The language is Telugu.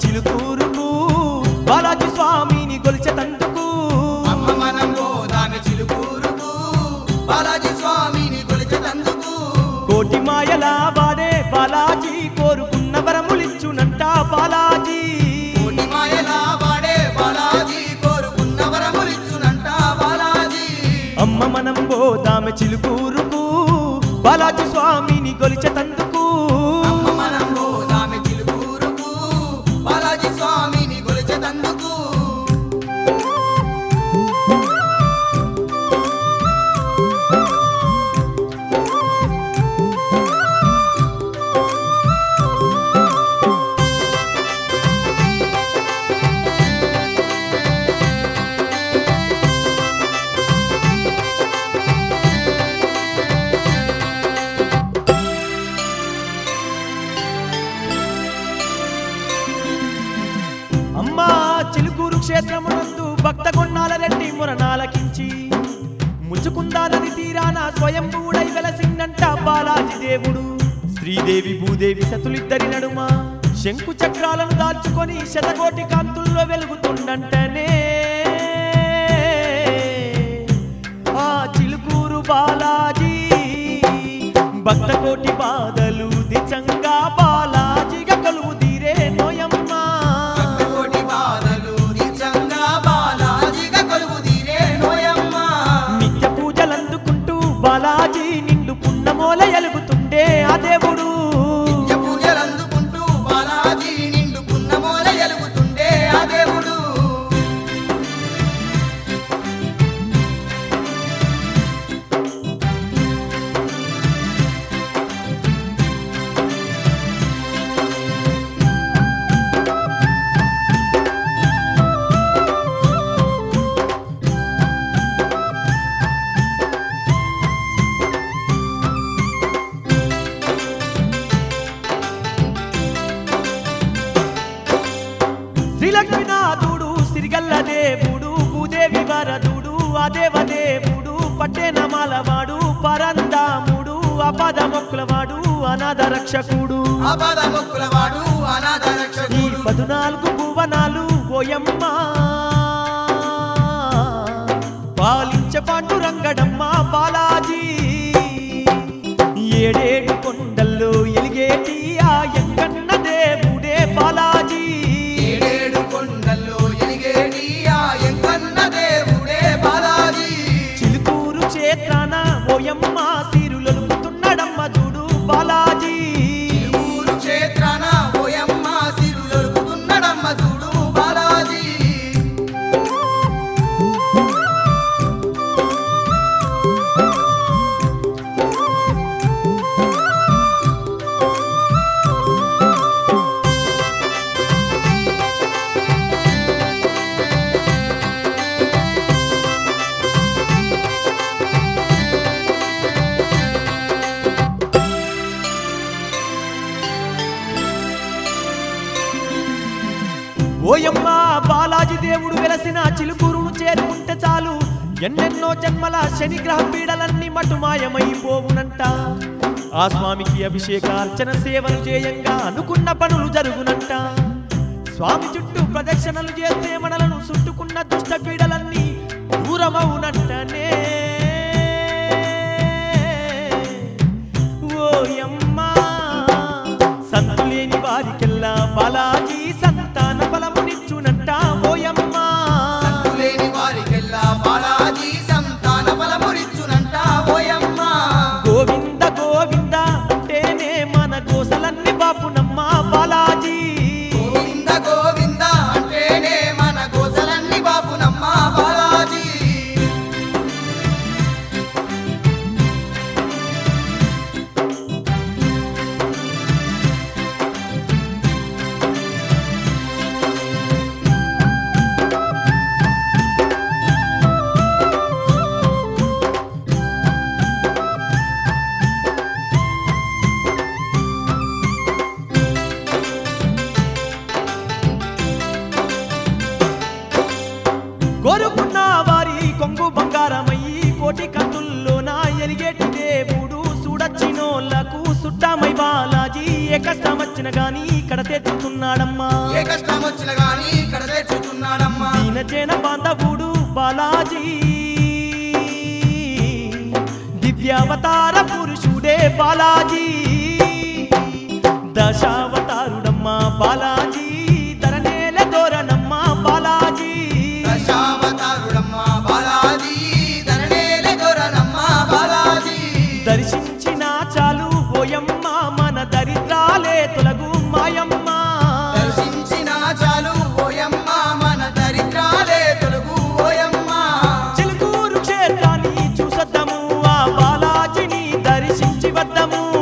చిలుకూరుకు బాలాజీ స్వామిని గొలిచెతందుకు అమ్మ మనం పోదామె చిలుకూరుకు బాలాజీ స్వామిని కొలిచెతందుకు కోటి మాయల వాడే బాలాజీ కోరుకున్న వరములిచ్చునంట బాలాజీ కోటి మాయలా వాడే బాలాజీ కోరుకున్న వరములిచ్చునంట బాలాజీ అమ్మ మనం పోదామె చిలుకూరుకు బాలాజీ స్వామిని గొలిచెతందుకు అమ్మ మనం పోదామె చిలుకూరుకు బాలాజీ స్వామిని కొలిచెతందుకు అమ్మా చిలుకూరు క్షేత్రమునందు భక్త కొన్నాల రెడ్డి మురణాలకించి ముచ్చుకుందా నది తీరాన స్వయంభూడై వెలసిందంట బాలాజీ దేవుడు శ్రీదేవి భూదేవి సతులిద్దరి నడుమ శంకు చక్రాలను దాల్చుకొని శతకోటి కాంతుల్లో వెలుగుతుండంటనే ఆ చిలుకూరు బాలాజీ భక్త కోటి బాధలు దిచంగా బాలాజీగా కలువు తీరే నోయమ్మా కోటి బాధలు నిజంగా బాలాజీగా కొలువు తీరే నోయమ్మ నిత్య పూజలందుకుంటూ బాలాజీ నిండు పున్నమోల ఎలుగుతుండే ఆ దేవుడు నిత్య పూజలందుకుంటూ బాలాజీ నిండు పున్నమోల ఎలుగుతుండే ఆ దేవుడు శ్రీలక్ష్మీనాథుడు సిరిగల్ల దేవుడు భూదేవి వరదుడు ఆ దేవదేవుడు పట్టెనమాలవాడు పరందాముడు అపద మొక్కులవాడు అనాథ రక్షకుడు ఆపద మొక్కులవాడు అనాథ ఈ రక్షకుడు పదునాలుగు భువనాలు ఓయమ్మ పాలించ పాండురంగడమ్మ బాలాజీ ఏడేడు కొండల్లో ఎలిగేటి ఆ ఎంకన్న దేవుడే బాలాజీ ఏడేడు కొండల్లో ఎలిగేటి ఆ ఎంకన్న దేవుడే బాలాజీ చిలుకూరు క్షేత్రాన ఓయమ్మ సిరులొలుకుతున్నాడమ్మ చూడు బాలాజీ ఊరు క్షేత్రాన ఓయమ్మ సిరులొలుకుతున్నడమ్మ చూడు బాలాజీ ఓయమ్మ బాలాజీ దేవుడు వెలసిన చిలుకూరును చేరుకుంటే చాలు ఎన్నెన్నో జన్మల శనిగ్రహ పీడలన్నీ మటుమాయమైపోవునంట ఆ స్వామికి అభిషేక అర్చన సేవలు చేయంగా అనుకున్న పనులు జరుగునంట స్వామి చుట్టూ ప్రదక్షిణలు చేస్తే మనలను చుట్టుకున్న దుష్ట పీడలన్నీ దూరమవునంటనే ఓయమ్మా సంతులేని వారికెల్లా బాలాజీ సంతాన బలమునిచ్చునంట ఓయమ్మా లేని వారికెల్లా బాలాజీ సంతాన బలమురిచ్చునంట ఓయమ్మ గోవింద గోవింద అంటేనే మన గోసలన్నీ బాపునమ్మ బాలాజీ గోవింద గోవింద అంటేనే మన గోసలన్నీ బాపునమ్మ బాలాజీ ఏ కష్టం వచ్చిన గాని ఇక్కడ తెచ్చుతున్నాడమ్మా ఏ కష్టం వచ్చిన గాని ఇక్కడ తెచ్చుతున్నాడమ్మా దీనజన బాంధవుడు బాలాజీ దివ్యావతార పురుషుడే బాలాజీ దశావతారుడమ్మా బాలాజీ ధరనేల దోరణమ్మా బాలాజీ దశావతారుడమ్మా బాలాజీ ధరణేల దొరనమ్మా బాలాజీ దర్శించిన చాలు ఓయమ్మ మన దరిద్రాలే తొలగు మాయమ్మ దర్శించిన చాలు ఓయమ్మ మన దరిద్రాలే తొలగు ఓయమ్మ చిలుకూరు క్షేత్రాన్ని చూసొద్దాము ఆ బాలాజీని దర్శించి వద్దాము